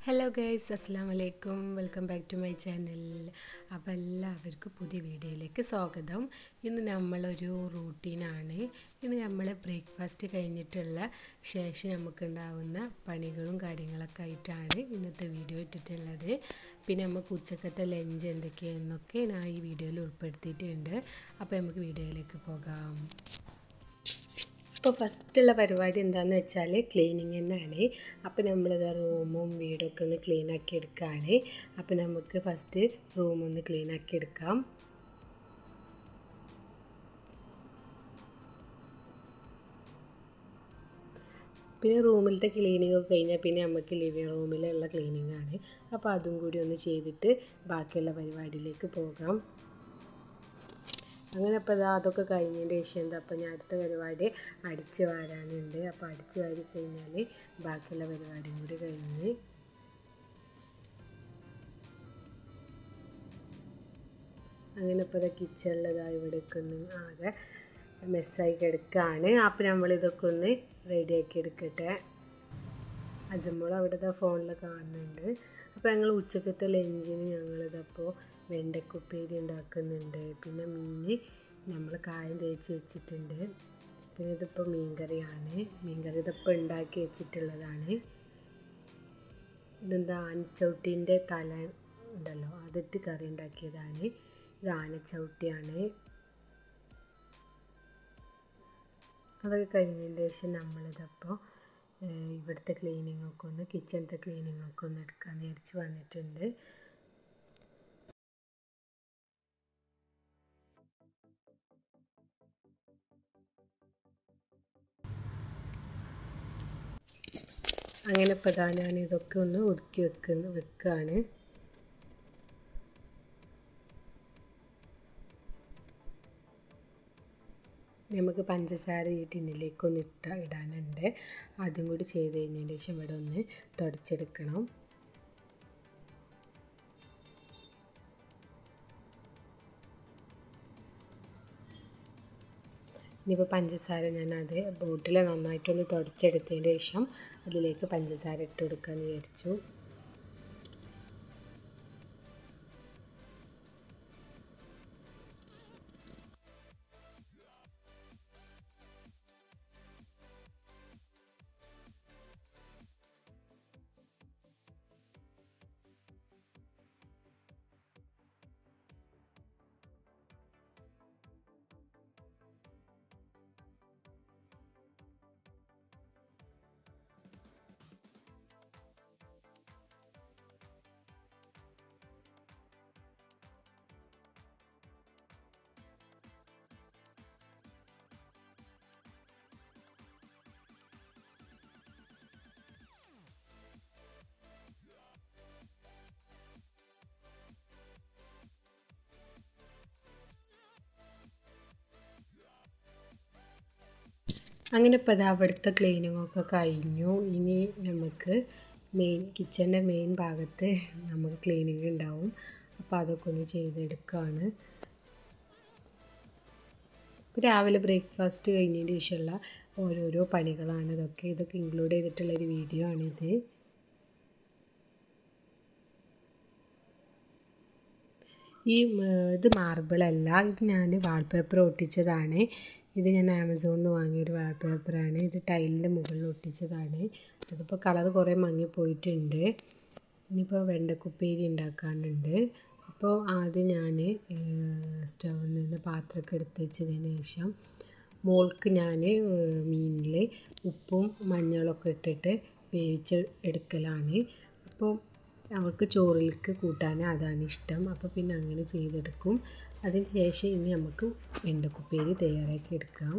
hello guys അസ്സാം വലൈക്കും welcome back to my channel അപ്പോൾ എല്ലാവർക്കും പുതിയ വീഡിയോയിലേക്ക് സ്വാഗതം ഇന്ന് നമ്മളൊരു റൂട്ടീനാണ് ഇന്ന് നമ്മൾ ബ്രേക്ക്ഫാസ്റ്റ് കഴിഞ്ഞിട്ടുള്ള ശേഷം നമുക്കുണ്ടാവുന്ന പണികളും കാര്യങ്ങളൊക്കെ ആയിട്ടാണ് ഇന്നത്തെ വീഡിയോ ഇട്ടിട്ടുള്ളത് പിന്നെ നമുക്ക് ഉച്ചക്കത്തെ ലഞ്ച് എന്തൊക്കെയാണെന്നൊക്കെ ഞാൻ ഈ വീഡിയോയിൽ ഉൾപ്പെടുത്തിയിട്ടുണ്ട് അപ്പോൾ നമുക്ക് വീഡിയോയിലേക്ക് പോകാം അപ്പോൾ ഫസ്റ്റുള്ള പരിപാടി എന്താണെന്ന് വെച്ചാൽ ക്ലീനിങ് തന്നെയാണ് അപ്പോൾ നമ്മളിത് റൂമും വീടൊക്കെ ഒന്ന് ക്ലീൻ ആക്കി എടുക്കുകയാണ് അപ്പോൾ നമുക്ക് ഫസ്റ്റ് റൂം ഒന്ന് ക്ലീൻ ആക്കി എടുക്കാം പിന്നെ റൂമിലത്തെ ക്ലീനിങ് ഒക്കെ കഴിഞ്ഞാൽ പിന്നെ നമുക്ക് ലിവിങ് റൂമിലുള്ള ക്ലീനിങ് ആണ് അപ്പോൾ അതും കൂടി ഒന്ന് ചെയ്തിട്ട് ബാക്കിയുള്ള പരിപാടിയിലേക്ക് പോകാം അങ്ങനെ അപ്പോൾ ഇതാ അതൊക്കെ കഴിഞ്ഞതിൻ്റെ ശേഷം എന്താ അപ്പോൾ ഞാൻ അടുത്ത പരിപാടി അടിച്ച് വാരാനുണ്ട് അപ്പോൾ അടിച്ച് വാരി കഴിഞ്ഞാൽ ബാക്കിയുള്ള പരിപാടിയും കൂടി കഴിഞ്ഞ് അങ്ങനെ ഇപ്പോൾ ഇതാ കിച്ചണിലതാ ഇവിടെയൊക്കെ ഒന്ന് ആകെ മെസ്സായി കിടക്കുകയാണ് അപ്പോൾ നമ്മളിതൊക്കെ ഒന്ന് റെഡിയാക്കി എടുക്കട്ടെ അജമ്മോൾ അവിടുത്തെ ഫോണിൽ കാണുന്നുണ്ട് അപ്പോൾ ഞങ്ങൾ ഉച്ചക്കത്തെ ലഞ്ചിന് ഞങ്ങളിതപ്പോൾ വെണ്ടക്കുപ്പേരി ഉണ്ടാക്കുന്നുണ്ട് പിന്നെ മീൻ നമ്മൾ കായം തേച്ച് വെച്ചിട്ടുണ്ട് പിന്നെ ഇതിപ്പോൾ മീൻകറിയാണ് മീൻകറി ഇതിപ്പോൾ ഉണ്ടാക്കി വെച്ചിട്ടുള്ളതാണ് ഇതെന്താ ആനച്ചൗട്ടീൻ്റെ തല ഉണ്ടല്ലോ അതിട്ട് കറി ഉണ്ടാക്കിയതാണ് ഇത് ആനച്ചൗട്ടിയാണ് അതൊക്കെ കഴിഞ്ഞതിന് ശേഷം നമ്മളിതപ്പോൾ ഇവിടുത്തെ ക്ലീനിങ് ഒക്കെ ഒന്ന് കിച്ചണത്തെ ക്ലീനിങ് ഒക്കെ ഒന്ന് എടുക്കാൻ നേരിച്ച് വന്നിട്ടുണ്ട് അങ്ങനെ ഇപ്പോൾ ഇതാ ഞാൻ ഇതൊക്കെ ഒന്ന് ഒതുക്കി വെക്കുന്ന വെക്കുകയാണ് നമുക്ക് പഞ്ചസാര ഈ ടിന്നിലേക്കൊന്ന് ഇട്ട ഇടാനുണ്ട് അതും കൂടി ചെയ്ത് കഴിഞ്ഞതിന് ശേഷം ഇവിടെ ഒന്ന് തുടച്ചെടുക്കണം ഇനിയിപ്പോൾ പഞ്ചസാര ഞാനത് ബോട്ടിൽ നന്നായിട്ടൊന്ന് തുടച്ചെടുത്തതിന് ശേഷം അതിലേക്ക് പഞ്ചസാര ഇട്ട് കൊടുക്കാമെന്ന് വിചാരിച്ചു അങ്ങനെ ഇപ്പോൾ ഇതാ അവിടുത്തെ ക്ലീനിങ് ഒക്കെ കഴിഞ്ഞു ഇനി നമുക്ക് മെയിൻ കിച്ചൻ്റെ മെയിൻ ഭാഗത്ത് നമുക്ക് ക്ലീനിങ് ഉണ്ടാവും അപ്പോൾ അതൊക്കെ ഒന്ന് ചെയ്തെടുക്കുകയാണ് രാവിലെ ബ്രേക്ക്ഫാസ്റ്റ് കഴിഞ്ഞതിന് ശേഷമുള്ള ഓരോരോ പണികളാണ് ഇതൊക്കെ ഇതൊക്കെ ഇൻക്ലൂഡ് ചെയ്തിട്ടുള്ളൊരു വീഡിയോ ആണിത് ഈ ഇത് മാർബിളല്ല ഇത് ഞാൻ വാൾപേപ്പർ ഒട്ടിച്ചതാണ് ഇത് ഞാൻ ആമസോണിൽ നിന്ന് വാങ്ങിയൊരു വാൾപേപ്പറാണ് ഇത് ടൈലിൻ്റെ മുകളിൽ ഒട്ടിച്ചതാണ് അതിപ്പോൾ കളർ കുറേ മങ്ങിപ്പോയിട്ടുണ്ട് ഇനിയിപ്പോൾ വെണ്ടക്കുപ്പേരി ഉണ്ടാക്കാനുണ്ട് അപ്പോൾ ആദ്യം ഞാൻ സ്റ്റൗവിൽ നിന്ന് പാത്രമൊക്കെ എടുത്ത് വെച്ചതിന് ശേഷം മോൾക്ക് ഞാൻ മീനിൽ ഉപ്പും മഞ്ഞളൊക്കെ ഇട്ടിട്ട് വേവിച്ച് എടുക്കലാണ് അപ്പോൾ അവൾക്ക് ചോറിലേക്ക് കൂട്ടാൻ അതാണ് ഇഷ്ടം അപ്പോൾ പിന്നെ അങ്ങനെ ചെയ്തെടുക്കും അതിന് ശേഷം ഇനി നമുക്ക് വെണ്ടക്കുപ്പേരി തയ്യാറാക്കി എടുക്കാം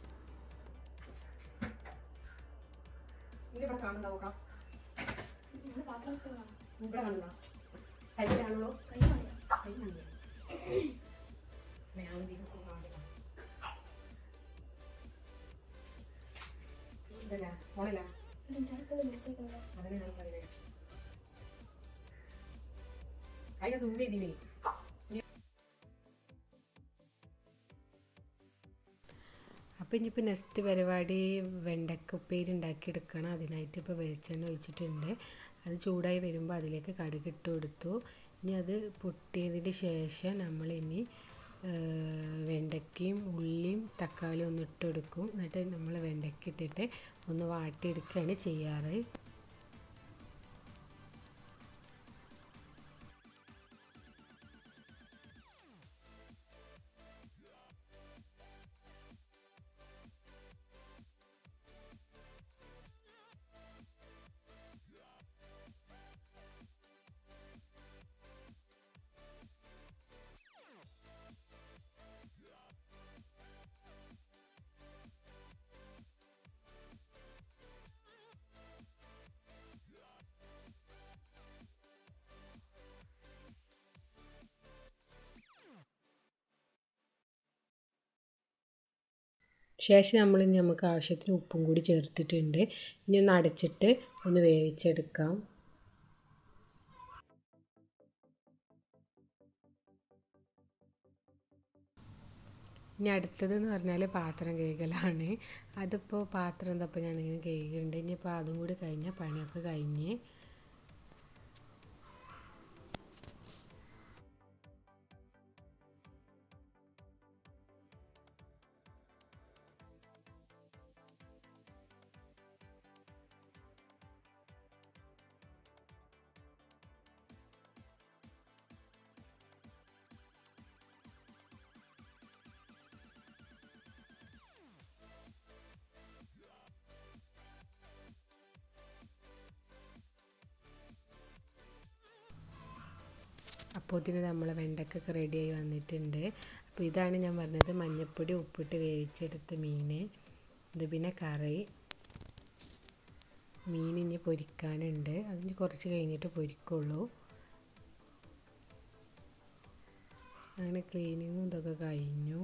അതിനെ സൂം ചെയ്തില്ലേ അപ്പോൾ ഇനിയിപ്പോൾ നെക്സ്റ്റ് പരിപാടി വെണ്ടക്ക ഉപ്പേരി ഉണ്ടാക്കിയെടുക്കണം അതിനായിട്ട് ഇപ്പോൾ വെളിച്ചെണ്ണ ഒഴിച്ചിട്ടുണ്ട് അത് ചൂടായി വരുമ്പോൾ അതിലേക്ക് കടുക് ഇട്ട് കൊടുത്തു ഇനി അത് പൊട്ടിയതിന് ശേഷം നമ്മളിനി വെണ്ടയ്ക്കയും ഉള്ളിയും തക്കാളിയും ഒന്ന് ഇട്ട് കൊടുക്കും എന്നിട്ട് നമ്മൾ വെണ്ടയ്ക്ക ഇട്ടിട്ട് ഒന്ന് വാട്ടിയെടുക്കുകയാണ് ചെയ്യാറ് ശേഷം നമ്മൾ ഇനി നമുക്ക് ആവശ്യത്തിന് ഉപ്പും കൂടി ചേർത്തിട്ടുണ്ട് ഇനി ഒന്ന് അടച്ചിട്ട് ഒന്ന് വേവിച്ചെടുക്കാം ഇനി അടുത്തതെന്ന് പറഞ്ഞാൽ പാത്രം കഴുകലാണ് അതിപ്പോൾ പാത്രം എന്തപ്പോൾ ഞാനിങ്ങനെ കഴുകുന്നുണ്ട് ഇനിയിപ്പോൾ അതും കൂടി കഴിഞ്ഞാൽ പണിയൊക്കെ കഴിഞ്ഞ് അപ്പോൾ ഇതിന് നമ്മൾ വെണ്ടക്കൊക്കെ റെഡിയായി വന്നിട്ടുണ്ട് അപ്പോൾ ഇതാണ് ഞാൻ പറഞ്ഞത് മഞ്ഞൾപ്പൊടി ഉപ്പിട്ട് വേവിച്ചെടുത്ത മീൻ ഇത് പിന്നെ കറി മീൻ ഇനി പൊരിക്കാനുണ്ട് അതിന് കുറച്ച് കഴിഞ്ഞിട്ട് പൊരിക്കുള്ളൂ അങ്ങനെ ക്ലീനിങ്ങും ഇതൊക്കെ കഴിഞ്ഞു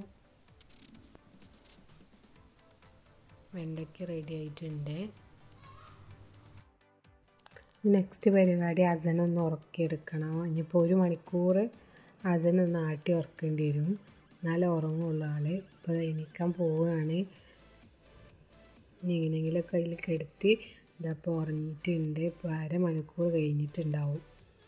വെണ്ടയ്ക്ക് റെഡി ആയിട്ടുണ്ട് നെക്സ്റ്റ് പരിപാടി അസനൊന്ന് ഉറക്കിയെടുക്കണം ഇനിയിപ്പോൾ ഒരു മണിക്കൂർ അസനൊന്ന് ആട്ടി ഉറക്കേണ്ടി വരും എന്നാലേ ഉറങ്ങുള്ളൂ ആൾ ഇപ്പോൾ എണീക്കാൻ പോവുകയാണ് ഇനി എങ്ങനെയെങ്കിലുമൊക്കെ അതിൽ കെടുത്തി ഇതപ്പോൾ ഉറങ്ങിയിട്ടുണ്ട് ഇപ്പോൾ അരമണിക്കൂർ കഴിഞ്ഞിട്ടുണ്ടാവും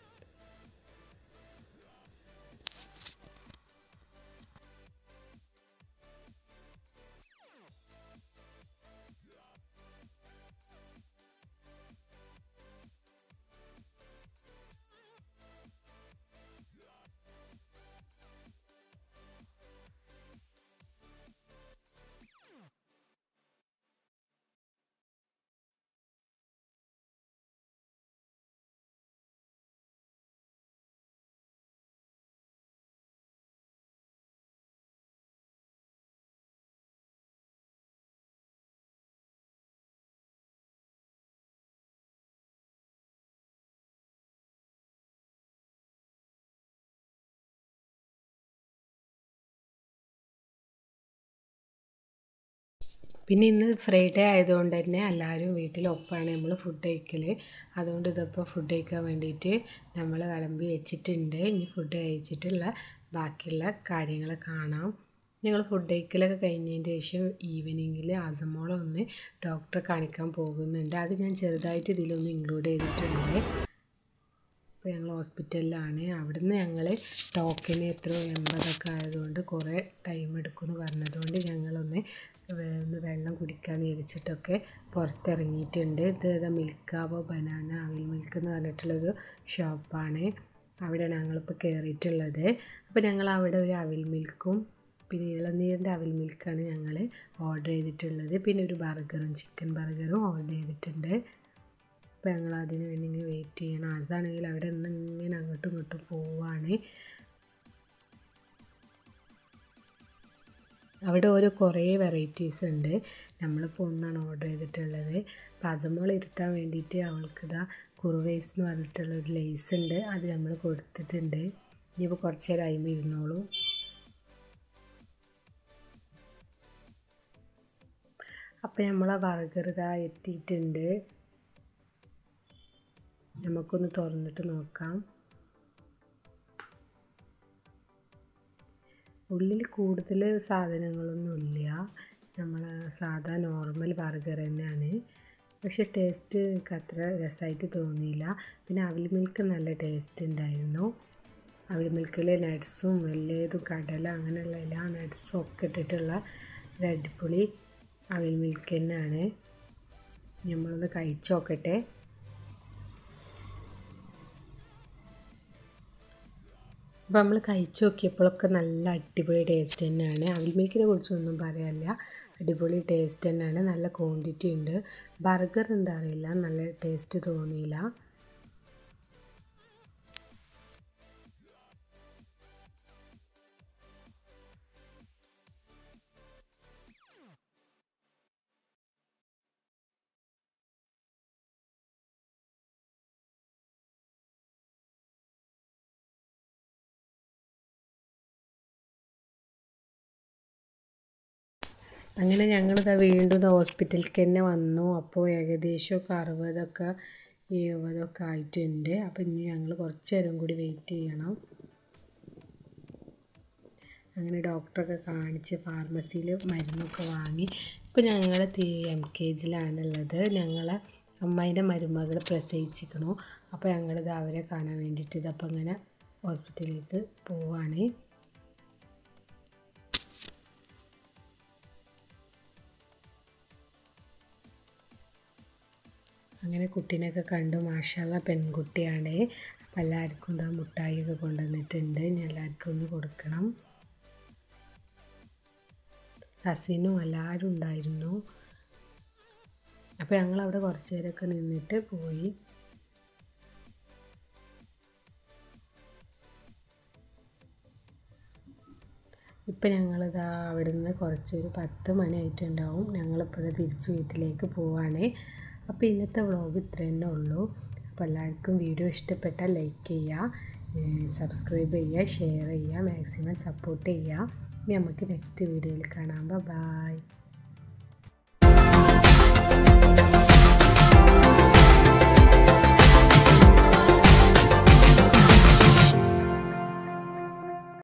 പിന്നെ ഇന്ന് ഫ്രൈഡേ ആയതുകൊണ്ട് തന്നെ എല്ലാവരും വീട്ടിൽ ഒപ്പാണ് നമ്മൾ ഫുഡ് കഴിക്കൽ അതുകൊണ്ട് ഇതിപ്പോൾ ഫുഡ് കഴിക്കാൻ വേണ്ടിയിട്ട് നമ്മൾ വിളമ്പി വെച്ചിട്ടുണ്ട് ഇനി ഫുഡ് കഴിച്ചിട്ടുള്ള ബാക്കിയുള്ള കാര്യങ്ങൾ കാണാം ഞങ്ങൾ ഫുഡ് കഴിക്കലൊക്കെ കഴിഞ്ഞതിന് ശേഷം ഈവനിങ്ങിൽ അസമോളെ ഒന്ന് ഡോക്ടറെ കാണിക്കാൻ പോകുന്നുണ്ട് അത് ഞാൻ ചെറുതായിട്ട് ഇതിലൊന്ന് ഇൻക്ലൂഡ് ചെയ്തിട്ടുണ്ട് ഇപ്പോൾ ഞങ്ങൾ ഹോസ്പിറ്റലിലാണ് അവിടുന്ന് ഞങ്ങൾ ടോക്കന് എത്ര എൺപതൊക്കെ ആയതുകൊണ്ട് കുറേ ടൈം എടുക്കുമെന്ന് പറഞ്ഞതുകൊണ്ട് ഞങ്ങളൊന്ന് ഒന്ന് വെള്ളം കുടിക്കാമെന്ന് വിചാരിച്ചിട്ടൊക്കെ പുറത്തിറങ്ങിയിട്ടുണ്ട് ഇത് ഏതാ മിൽക്കാവോ ബനാന അവിൽ മിൽക്ക് എന്ന് പറഞ്ഞിട്ടുള്ളൊരു ഷോപ്പാണ് അവിടെയാണ് ഞങ്ങളിപ്പോൾ കയറിയിട്ടുള്ളത് അപ്പോൾ ഞങ്ങൾ അവിടെ ഒരു അവിൽ മിൽക്കും പിന്നെ ഇളനീരിൻ്റെ അവിൽ മിൽക്കാണ് ഞങ്ങൾ ഓർഡർ ചെയ്തിട്ടുള്ളത് പിന്നെ ഒരു ബർഗറും ചിക്കൻ ബർഗറും ഓർഡർ ചെയ്തിട്ടുണ്ട് അപ്പോൾ ഞങ്ങൾ അതിന് വേണ്ടി ഇങ്ങനെ വെയിറ്റ് ചെയ്യണം അതാണെങ്കിൽ അവിടെ നിന്ന് ഇങ്ങനെ അങ്ങോട്ടും ഇങ്ങോട്ടും പോവാണ് അവിടെ ഓരോ കുറേ വെറൈറ്റീസ് ഉണ്ട് നമ്മളിപ്പോൾ ഒന്നാണ് ഓർഡർ ചെയ്തിട്ടുള്ളത് അപ്പോൾ അജമോൾ ഇരുത്താൻ വേണ്ടിയിട്ട് അവൾക്കിതാ കുറുവേസ് എന്ന് പറഞ്ഞിട്ടുള്ള ഒരു ലേസ് ഉണ്ട് അത് നമ്മൾ കൊടുത്തിട്ടുണ്ട് ഇനിയിപ്പോൾ കുറച്ച് നേരം അയിമ ഇരുന്നോളൂ അപ്പോൾ നമ്മളെ ബർഗർ ഇതാ എത്തിയിട്ടുണ്ട് നമുക്കൊന്ന് തുറന്നിട്ട് നോക്കാം ഉള്ളിൽ കൂടുതൽ സാധനങ്ങളൊന്നുമില്ല നമ്മൾ സാധാ നോർമൽ ബർഗർ തന്നെയാണ് പക്ഷേ ടേസ്റ്റ് എനിക്ക് അത്ര രസമായിട്ട് തോന്നിയില്ല പിന്നെ അവിൽ മിൽക്ക് നല്ല ടേസ്റ്റ് ഉണ്ടായിരുന്നു അവിൽ മിൽക്കിൽ നട്ട്സും വലിയതും കടല അങ്ങനെയുള്ള എല്ലാ നട്ട്സും ഒക്കെ ഇട്ടിട്ടുള്ള ഒരു അടിപൊളി അവിൽ മിൽക്ക് തന്നെയാണ് നമ്മളൊന്ന് കഴിച്ചു നോക്കട്ടെ അപ്പോൾ നമ്മൾ കഴിച്ചു നോക്കിയപ്പോഴൊക്കെ നല്ല അടിപൊളി ടേസ്റ്റ് തന്നെയാണ് അവിൽ മിൽക്കിനെ കുറിച്ചൊന്നും പറയാനില്ല അടിപൊളി ടേസ്റ്റ് തന്നെയാണ് നല്ല ക്വാണ്ടിറ്റി ഉണ്ട് ബർഗർ എന്താ അറിയില്ല നല്ല ടേസ്റ്റ് തോന്നിയില്ല അങ്ങനെ ഞങ്ങളിതാ വീണ്ടും ഹോസ്പിറ്റലിലേക്ക് തന്നെ വന്നു അപ്പോൾ ഏകദേശമൊക്കെ അറുപതൊക്കെ എഴുപതൊക്കെ ആയിട്ടുണ്ട് അപ്പോൾ ഇനി ഞങ്ങൾ കുറച്ച് നേരം കൂടി വെയിറ്റ് ചെയ്യണം അങ്ങനെ ഡോക്ടറൊക്കെ കാണിച്ച് ഫാർമസിയിൽ മരുന്നൊക്കെ വാങ്ങി ഇപ്പോൾ ഞങ്ങൾ എം കെ ജിയിലാണുള്ളത് ഞങ്ങളെ അമ്മായിൻ്റെ മരുമകൾ പ്രസവിച്ചിരിക്കണു അപ്പോൾ ഞങ്ങളിത് അവരെ കാണാൻ വേണ്ടിയിട്ട് ഇതപ്പോൾ ഇങ്ങനെ ഹോസ്പിറ്റലിലേക്ക് പോവാണ് അങ്ങനെ കുട്ടീനെയൊക്കെ കണ്ടു മാഷാല്ല പെൺകുട്ടിയാണ് അപ്പം എല്ലാവർക്കും ഇതാ മുട്ടായിയൊക്കെ കൊണ്ടുവന്നിട്ടുണ്ട് ഇനി എല്ലാവർക്കും ഒന്ന് കൊടുക്കണം കസിനും എല്ലാവരും ഉണ്ടായിരുന്നു അപ്പോൾ ഞങ്ങൾ അവിടെ കുറച്ച് നേരമൊക്കെ നിന്നിട്ട് പോയി ഇപ്പം ഞങ്ങളിതാ അവിടെ നിന്ന് കുറച്ച് ഒരു പത്ത് മണി ആയിട്ടുണ്ടാവും ഞങ്ങളിപ്പോൾ തിരിച്ച് വീട്ടിലേക്ക് പോവാണ് അപ്പോൾ ഇന്നത്തെ വ്ളോഗ് ഇത്ര തന്നെ ഉള്ളൂ അപ്പോൾ എല്ലാവർക്കും വീഡിയോ ഇഷ്ടപ്പെട്ടാൽ ലൈക്ക് ചെയ്യുക സബ്സ്ക്രൈബ് ചെയ്യുക ഷെയർ ചെയ്യുക മാക്സിമം സപ്പോർട്ട് ചെയ്യുക ഇനി നമുക്ക് നെക്സ്റ്റ് വീഡിയോയിൽ കാണാം ബൈ